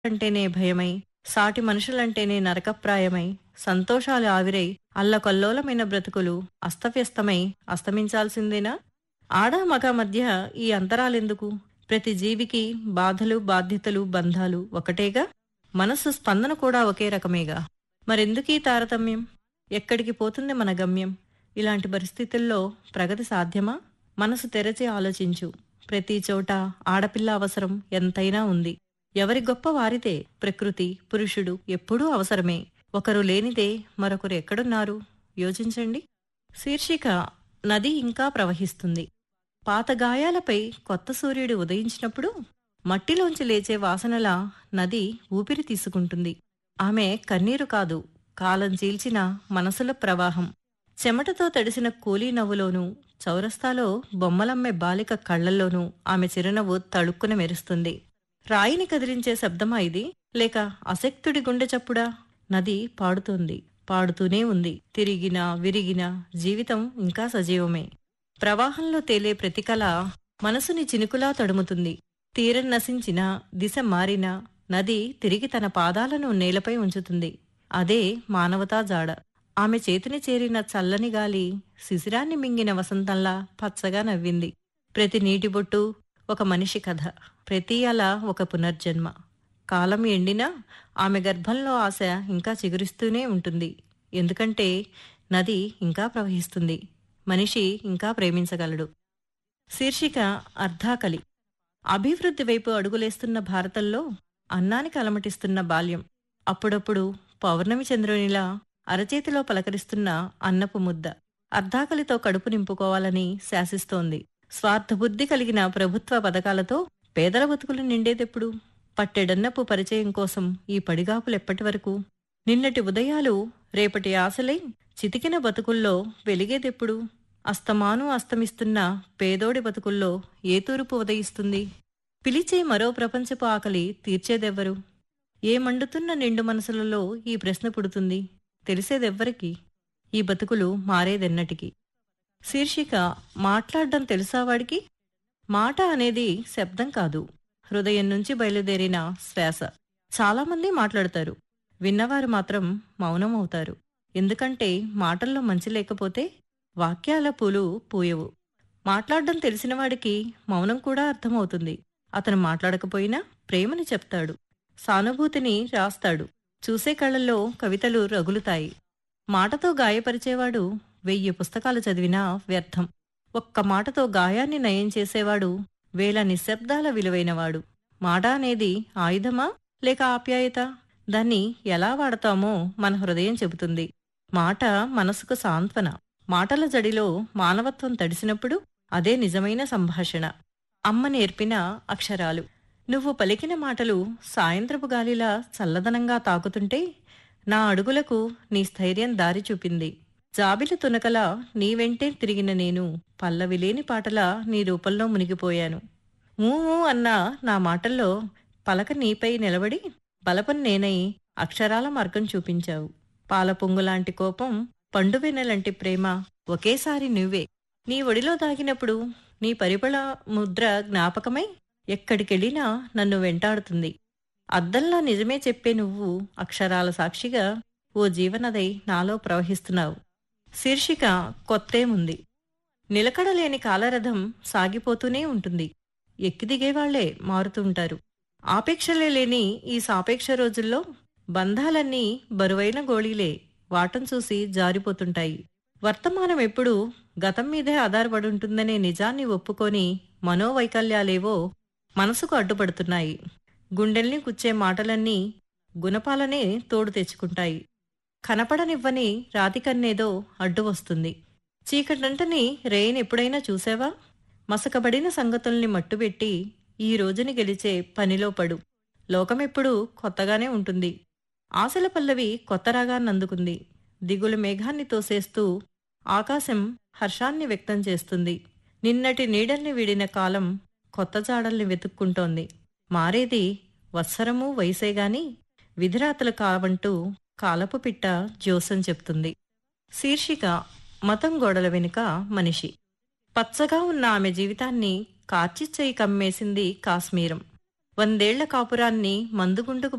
అంటేనే భయమై సాటి మనుషులంటేనే నరకప్రాయమై సంతోషాలు ఆవిరై అల్లకల్లోలమైన బ్రతుకులు అస్తవ్యస్తమై అస్తమించాల్సిందేనా ఆడా మగ మధ్య ఈ అంతరాలెందుకు ప్రతి జీవికి బాధలు బాధ్యతలు బంధాలు ఒకటేగా మనసు స్పందన కూడా ఒకే రకమేగా మరెందుకీ తారతమ్యం ఎక్కడికి పోతుంది మన గమ్యం ఇలాంటి పరిస్థితుల్లో ప్రగతి సాధ్యమా మనసు తెరచి ఆలోచించు ప్రతి చోట ఆడపిల్ల అవసరం ఎంతైనా ఉంది ఎవరి గొప్ప వారితే ప్రకృతి పురుషుడు ఎప్పుడూ అవసరమే ఒకరు లేనిదే మరొకరు ఎక్కడున్నారు యోచించండి శీర్షిక నది ఇంకా ప్రవహిస్తుంది పాత గాయాలపై కొత్త సూర్యుడు ఉదయించినప్పుడు మట్టిలోంచి లేచే వాసనలా నది ఊపిరి తీసుకుంటుంది ఆమె కన్నీరు కాదు కాలం చీల్చిన మనసుల ప్రవాహం చెమటతో తడిసిన కూలీ నవ్వులోనూ చౌరస్తాలో బొమ్మలమ్మే బాలిక కళ్లల్లోనూ ఆమె చిరునవ్వు తళుక్కున మెరుస్తుంది రాయిని కదిలించే శబ్దమా ఇది లేక అశక్తుడి గుండె చప్పుడా నది పాడుతోంది పాడుతూనే ఉంది తిరిగినా విరిగినా జీవితం ఇంకా సజీవమే ప్రవాహంలో తేలే ప్రతి కళ మనసుని చినుకులా తడుముతుంది తీరం నశించినా దిశ మారినా నది తిరిగి తన పాదాలను నేలపై ఉంచుతుంది అదే మానవతా జాడ ఆమె చేతిని చేరిన చల్లని గాలి శిశిరాన్ని మింగిన వసంతంలా పచ్చగా నవ్వింది ప్రతి నీటి బొట్టు ఒక మనిషి కథ ప్రతి అల ఒక పునర్జన్మ కాలం ఎండినా ఆమె గర్భంలో ఆశ ఇంకా చిగురిస్తూనే ఉంటుంది ఎందుకంటే నది ఇంకా ప్రవహిస్తుంది మనిషి ఇంకా ప్రేమించగలడు శీర్షిక అర్ధాకలి అభివృద్ధి వైపు అడుగులేస్తున్న భారతంలో అన్నానికి అలమటిస్తున్న బాల్యం అప్పుడప్పుడు పౌర్ణమి చంద్రునిలా అరచేతిలో పలకరిస్తున్న అన్నపు ముద్ద అర్ధాకలితో కడుపు నింపుకోవాలని శాసిస్తోంది స్వార్థబుద్ధి కలిగిన ప్రభుత్వ పథకాలతో పేదల బతుకులు నిండేదెప్పుడు పట్టెడన్నపు పరిచయం కోసం ఈ పడిగాపులెప్పటి వరకు నిన్నటి ఉదయాలు రేపటి ఆశలై చితికిన బతుకుల్లో వెలిగేదెప్పుడు అస్తమాను అస్తమిస్తున్న పేదోడి బతుకుల్లో ఏ తూర్పు ఉదయిస్తుంది పిలిచే మరో ప్రపంచపు ఆకలి తీర్చేదెవ్వరు ఏ మండుతున్న నిండు మనసులలో ఈ ప్రశ్న పుడుతుంది తెలిసేదెవ్వరికి ఈ బతుకులు మారేదెన్నటికి శీర్షిక మాట్లాడడం తెలుసావాడికి మాట అనేది శబ్దం కాదు హృదయం నుంచి బయలుదేరిన శ్వాస చాలామంది మాట్లాడతారు విన్నవారు మాత్రం మౌనం అవుతారు ఎందుకంటే మాటల్లో మంచి లేకపోతే వాక్యాల పూలు పూయవు మాట్లాడడం తెలిసినవాడికి మౌనం కూడా అర్థమవుతుంది అతను మాట్లాడకపోయినా ప్రేమని చెప్తాడు సానుభూతిని రాస్తాడు చూసే కళ్ళల్లో కవితలు రగులుతాయి మాటతో గాయపరిచేవాడు వెయ్యి పుస్తకాలు చదివినా వ్యర్థం ఒక్క మాటతో గాయాన్ని నయం చేసేవాడు వేల నిశ్శబ్దాల విలువైనవాడు మాట అనేది ఆయుధమా లేక ఆప్యాయత దాన్ని ఎలా వాడతామో మన హృదయం చెబుతుంది మాట మనసుకు సాంత్వన మాటల జడిలో మానవత్వం తడిసినప్పుడు అదే నిజమైన సంభాషణ అమ్మ నేర్పిన అక్షరాలు నువ్వు పలికిన మాటలు సాయంత్రపు గాలిలా చల్లదనంగా తాకుతుంటే నా అడుగులకు నీ స్థైర్యం దారి చూపింది జాబిలి తునకలా నీ వెంటే తిరిగిన నేను పల్లవిలేని పాటలా నీ రూపంలో మునిగిపోయాను ఊ ఊ అన్న నా మాటల్లో పలక నీపై నిలబడి బలపం నేనై అక్షరాల మార్గం చూపించావు పాల పొంగులాంటి కోపం పండువెన్నెలంటి ప్రేమ ఒకేసారి నువ్వే నీ ఒడిలో దాగినప్పుడు నీ పరిమళ ముద్ర జ్ఞాపకమై ఎక్కడికెళ్ళినా నన్ను వెంటాడుతుంది అద్దంలా నిజమే చెప్పే నువ్వు అక్షరాల సాక్షిగా ఓ జీవనదై నాలో ప్రవహిస్తున్నావు శీర్షిక కొత్తేముంది నిలకడలేని కాలరథం సాగిపోతూనే ఉంటుంది ఎక్కిదిగేవాళ్లే మారుతుంటారు ఆపేక్షలే లేని ఈ సాపేక్ష రోజుల్లో బంధాలన్నీ బరువైన గోళీలే వాటం చూసి జారిపోతుంటాయి వర్తమానం ఎప్పుడూ గతం మీదే ఆధారపడి ఉంటుందనే నిజాన్ని ఒప్పుకొని మనోవైకల్యాలేవో మనసుకు అడ్డుపడుతున్నాయి గుండెల్ని కుచ్చే మాటలన్నీ గుణపాలనే తోడు తెచ్చుకుంటాయి కనపడనివ్వని రాతికన్నేదో అడ్డు వస్తుంది చీకటంటని రేయిని ఎప్పుడైనా చూసావా మసకబడిన సంగతుల్ని మట్టుబెట్టి ఈ రోజుని గెలిచే పనిలో పడు లోకమెప్పుడూ కొత్తగానే ఉంటుంది ఆశల పల్లవి కొత్త రాగాన్నందుకుంది దిగులు మేఘాన్ని తోసేస్తూ ఆకాశం హర్షాన్ని వ్యక్తం చేస్తుంది నిన్నటి నీడల్ని వీడిన కాలం కొత్త జాడల్ని వెతుక్కుంటోంది మారేది వత్సరము వయసేగాని విధిరాతలు కావంటూ కాలపు పిట్ట జోసం చెప్తుంది శీర్షిక మతం గోడల వెనుక మనిషి పచ్చగా ఉన్న ఆమె జీవితాన్ని కార్చిచ్చేయి కమ్మేసింది కాశ్మీరం వందేళ్ల కాపురాన్ని మందుగుండుకు